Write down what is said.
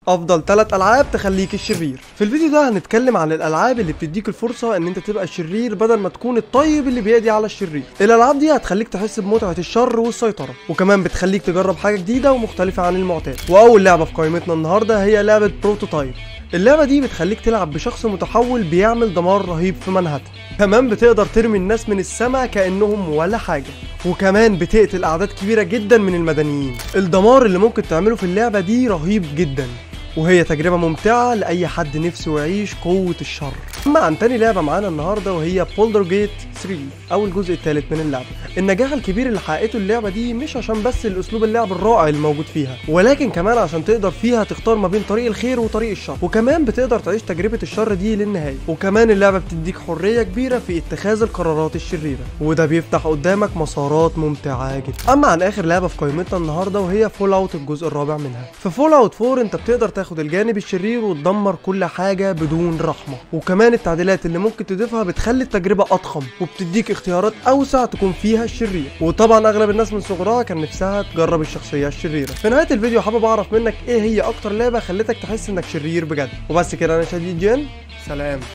افضل ثلاث العاب تخليك الشرير في الفيديو ده هنتكلم عن الالعاب اللي بتديك الفرصه ان انت تبقى شرير بدل ما تكون الطيب اللي بيدي على الشرير الالعاب دي هتخليك تحس بمتعه الشر والسيطره وكمان بتخليك تجرب حاجه جديده ومختلفه عن المعتاد واول لعبه في قائمتنا النهارده هي لعبه بروتوتايب اللعبة دي بتخليك تلعب بشخص متحول بيعمل دمار رهيب في منهاتن كمان بتقدر ترمي الناس من السماء كأنهم ولا حاجة وكمان بتقتل أعداد كبيرة جدا من المدنيين الدمار اللي ممكن تعمله في اللعبة دي رهيب جدا وهي تجربة ممتعة لأي حد نفسه يعيش قوة الشر أما عن تاني لعبة معانا النهاردة وهي بولدر جيت 3 أو الجزء الثالث من اللعبة النجاح الكبير اللي حققته اللعبة دي مش عشان بس الأسلوب اللعب الرائع اللي موجود فيها ولكن كمان عشان تقدر فيها تختار ما بين طريق الخير وطريق الشر وكمان بتقدر تعيش تجربة الشر دي للنهاية وكمان اللعبة بتديك حرية كبيرة في اتخاذ القرارات الشريرة وده بيفتح قدامك مسارات ممتعة جدا أما عن آخر لعبة في قائمتنا النهاردة وهي فول أوت الجزء الرابع منها في فول أوت 4 أنت بتقدر تاخد الجانب الشرير وتدمر كل حاجة بدون رحمة وكمان التعديلات اللي ممكن تضيفها بتخلي التجربة أضخم وبتديك اختيارات أوسع تكون فيها الشرير وطبعا أغلب الناس من صغرها كان نفسها تجرب الشخصية الشريرة في نهاية الفيديو حابب أعرف منك إيه هي أكتر لعبة خلتك تحس إنك شرير بجد وبس كده أنا شديد جن سلام